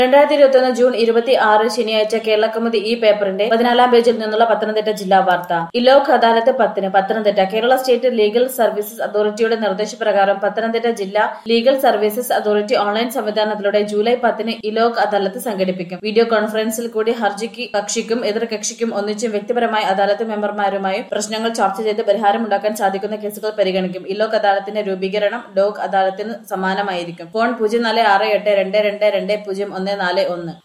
രണ്ടായിരത്തി ഇരുപത്തിയൊന്ന് ജൂൺ ഇരുപത്തി ആറ് ശനിയാഴ്ച കേരള കൗമുദി ഈ പേപ്പറിന്റെ പതിനാലാം പേജിൽ നിന്നുള്ള പത്തനംതിട്ട ജില്ലാ വാർത്ത ഇലോക് അദാലത്ത് പത്തിന് Pathanamthitta Kerala state legal services അതോറിറ്റിയുടെ നിർദ്ദേശപ്രകാരം പത്തനംതിട്ട ജില്ലാ ലീഗൽ സർവീസസ് അതോറിറ്റി ഓൺലൈൻ സംവിധാനത്തിലൂടെ ജൂലൈ പത്തിന് ഇലോക് അദാലത്ത് സംഘടിപ്പിക്കും വീഡിയോ കോൺഫറൻസിൽ കൂടി ഹർജിക്ക് കക്ഷിക്കും എതിർ കക്ഷിക്കും ഒന്നിച്ചും വ്യക്തിപരമായി അദാലത്ത് മെമ്പർമാരുമായും പ്രശ്നങ്ങൾ ചർച്ച ചെയ്ത് പരിഹാരമുണ്ടാക്കാൻ സാധിക്കുന്ന കേസുകൾ പരിഗണിക്കും ഇലോക് അദാലത്തിന്റെ രൂപീകരണം ലോക് അദാലത്തിന് സമാനമായിരിക്കും ഫോൺ പൂജ്യം നാല് ആറ് എട്ട് രണ്ട് രണ്ട് രണ്ട് പൂജ്യം ഒന്ന് നാല് ഒന്ന്